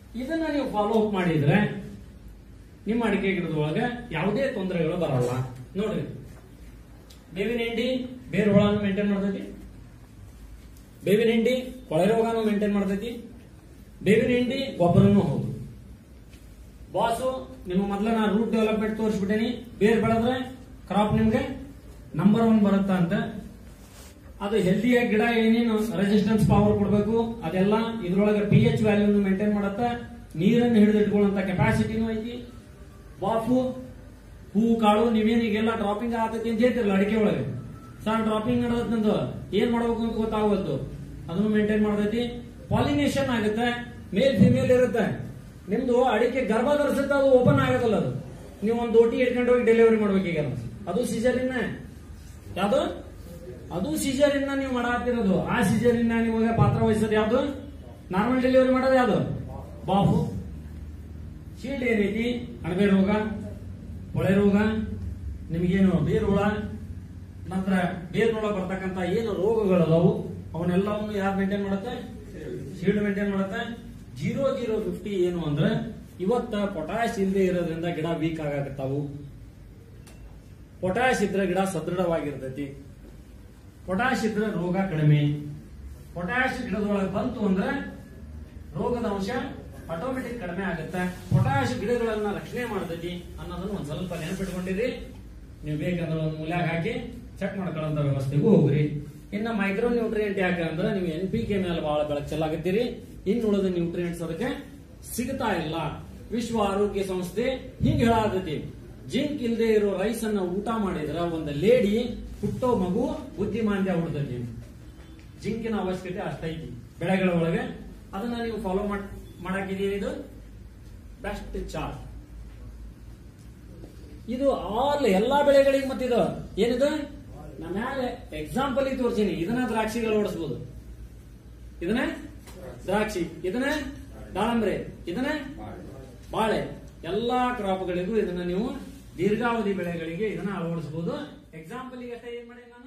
ಇದನ್ನ ನೀವು follow up ಮಾಡಿದ್ರೆ ನಿಮ್ಮ ಅಡಿಕೆ ಗಿಡದೊಳಗೆ ಯಾವುದೇ ತೊಂದರೆಗಳು ಬರಲ್ಲ ನೋಡ್ರಿ ಬೇವಿನ ಹಿಂಡಿ ಬೇರೆ ಹುಳನು ಮೇಂಟೈನ್ ಮಾಡ್ತೈತಿ ಬೇವಿನ ಹಿಂಡಿ ಕೊಳೆ ರೋಗನು ಮೇಂಟೈನ್ ಮಾಡ್ತೈತಿ ಬೇವಿನ ಹಿಂಡಿ ಗೊಬ್ಬರನು ಹೌದು ಬಾಸು ನಿಮ್ಮ ಮೊದಲ ನಾ ರೂಟ್ ಡೆವಲಪ್ಮೆಂಟ್ ತೋರಿಸ್ಬಿಟ್ಟೇನಿ ಬೇರೆ ಬೆಳೆದ್ರೆ ಕ್ರಾಪ್ ನಿಮ್ಗೆ ನಂಬರ್ ಒನ್ ಬರುತ್ತಾ ಅಂತ ಅದು ಹೆಲ್ದಿಯಾಗಿ ಗಿಡ ಏನೇನು ರೆಸಿಸ್ಟೆನ್ಸ್ ಪವರ್ ಕೊಡಬೇಕು ಅದೆಲ್ಲ ಇದ್ರೊಳಗೆ ಪಿ ಎಚ್ ವ್ಯಾಲ್ಯೂ ಮೇಂಟೈನ್ ಮಾಡತ್ತ ನೀರನ್ನು ಹಿಡಿದಿಟ್ಕೊಳ್ಳುವಂತ ಕೆಪಾಸಿಟಿನೂ ಐತಿ ಬಾಫು ಹೂವು ಕಾಳು ನೀವೇನು ಈಗೆಲ್ಲ ಡ್ರಾಪಿಂಗ್ ಆಗತೈತಿ ಅಂತ ಹೇಳ್ತಿರಲ್ಲ ಅಡಿಕೆ ಒಳಗೆ ಸರ್ ಡ್ರಾಪಿಂಗ್ ನಡೆದಂತ ಏನ್ ಮಾಡ್ಬೇಕು ಅಂತ ಗೊತ್ತಾಗವಲ್ದು ಅದನ್ನು ಮೇಂಟೈನ್ ಮಾಡ್ತೈತಿ ಪಾಲಿನೇಷನ್ ಆಗುತ್ತೆ ಮೇಲ್ ಫಿಮೇಲ್ ಇರುತ್ತೆ ನಿಮ್ದು ಅಡಿಕೆ ಗರ್ಭ ಧರಿಸುತ್ತೆ ಅದು ಓಪನ್ ಆಗೋದಿಲ್ಲ ಅದು ನೀವು ಒಂದು ಓಟಿ ಇಟ್ಕೊಂಡು ಹೋಗಿ ಡೆಲಿವರಿ ಮಾಡ್ಬೇಕೀಗ ಅದು ಸೀಸರಿನ ಯಾವುದು ಅದು ಸೀಸರಿನ ನೀವು ಮಾಡಾತಿರೋದು ಆ ಸೀಸರಿನ ನಿಮಗೆ ಪಾತ್ರ ವಹಿಸೋದು ಯಾವುದು ನಾರ್ಮಲ್ ಡೆಲಿವರಿ ಮಾಡೋದು ಯಾವುದು ಬಾಫು ಶೀಲ್ಡ್ ಏನೈತಿ ಅಣಬೆ ರೋಗ ಕೊಳೆ ರೋಗ ನಿಮಗೇನು ಬೇರು ಹುಳ ನಂತರ ಬೇರ್ನೊಳಗೆ ಬರ್ತಕ್ಕಂತ ಏನು ರೋಗಗಳದಾವು ಅವನ್ನೆಲ್ಲವನ್ನು ಯಾರು ಮೇಂಟೈನ್ ಮಾಡುತ್ತೆ ಶೀಲ್ಡ್ ಮೇಂಟೈನ್ ಮಾಡುತ್ತೆ ಜೀರೋ ಜೀರೋ ಫಿಫ್ಟಿ ಏನು ಅಂದ್ರೆ ಇವತ್ತ ಪೊಟ್ಯಾಶ್ ಇಲ್ಲದೆ ಇರೋದ್ರಿಂದ ಗಿಡ ವೀಕ್ ಆಗಾಕತ್ತಾವು ಪೊಟ್ಯಾಶ್ ಇದ್ರೆ ಗಿಡ ಸದೃಢವಾಗಿರ್ತೈತಿ ಪೊಟ್ಯಾಶ್ ಇದ್ರೆ ರೋಗ ಕಡಿಮೆ ಪೊಟ್ಯಾಶ್ ಗಿಡದೊಳಗೆ ಬಂತು ಅಂದ್ರೆ ರೋಗದ ಅಂಶ ಆಟೋಮೆಟಿಕ್ ಕಡಿಮೆ ಆಗುತ್ತೆ ಪೊಟ್ಯಾಶ್ ಗಿಡಗಳನ್ನ ರಕ್ಷಣೆ ಮಾಡ್ತೈತಿ ಅನ್ನೋದನ್ನ ಒಂದ್ ಸ್ವಲ್ಪ ನೆನಪಿಟ್ಕೊಂಡಿರಿ ನೀವು ಬೇಕಂದ್ರೆ ಒಂದು ಮೂಲ್ಯಾಗ ಹಾಕಿ ಚೆಕ್ ಮಾಡ್ಕೊಳ್ಳೋಂತ ವ್ಯವಸ್ಥೆಗೂ ಹೋಗ್ರಿ ಇನ್ನ ಮೈಕ್ರೋ ನ್ಯೂಟ್ರಿಯೆಂಟ್ ಯಾಕೆ ಅಂದ್ರೆ ನೀವು ಎನ್ ಪಿ ಕೆ ಮೇಲೆ ಬಹಳ ಬೆಳಕು ಚೆಲ್ಲಾಗತ್ತೀರಿ ಇನ್ನು ಉಳಿದ ನ್ಯೂಟ್ರಿಯೆಂಟ್ಸ್ ಅದಕ್ಕೆ ಸಿಗ್ತಾ ಇಲ್ಲ ವಿಶ್ವ ಆರೋಗ್ಯ ಸಂಸ್ಥೆ ಹಿಂಗ್ ಹೇಳಾದತಿ ಜಿಂಕ್ ಇಲ್ಲದೆ ಇರೋ ರೈಸ್ ಅನ್ನ ಊಟ ಮಾಡಿದ್ರ ಒಂದು ಲೇಡಿ ಹುಟ್ಟೋ ಮಗು ಬುದ್ಧಿಮಾಂದ್ಯ ಹುಡ್ತೈತಿ ಜಿಂಕಿನ ಅವಶ್ಯಕತೆ ಅಷ್ಟೈತಿ ಬೆಳೆಗಳ ಒಳಗೆ ಅದನ್ನ ನೀವು ಫಾಲೋ ಮಾಡಾಕಿದೀರಿ ಇದು ಬೆಸ್ಟ್ ಚಾರ್ಟ್ ಇದು ಆಲ್ ಎಲ್ಲಾ ಬೆಳೆಗಳಿಗೆ ಮತ್ತಿದು ಏನಿದು ನಾನು ಮ್ಯಾಲೆ ಎಕ್ಸಾಂಪಲ್ ತೋರಿಸಿನಿ ಇದನ್ನ ದ್ರಾಕ್ಷಿಗಳು ಓಡಿಸ್ಬೋದು ಇದನ್ನ ದ್ರಾಕ್ಷಿ ಇದನ್ನ ದಾಳಂಬ್ರೆ ಇದನ್ನ ಬಾಳೆ ಎಲ್ಲಾ ಕ್ರಾಪ್ಗಳಿಗೂ ಇದನ್ನ ನೀವು ದೀರ್ಘಾವಧಿ ಬೆಳೆಗಳಿಗೆ ಇದನ್ನ ಅಳವಡಿಸಬಹುದು ಎಕ್ಸಾಂಪಲ್ ಅಷ್ಟೇ ಏನ್ ಮಾಡಿ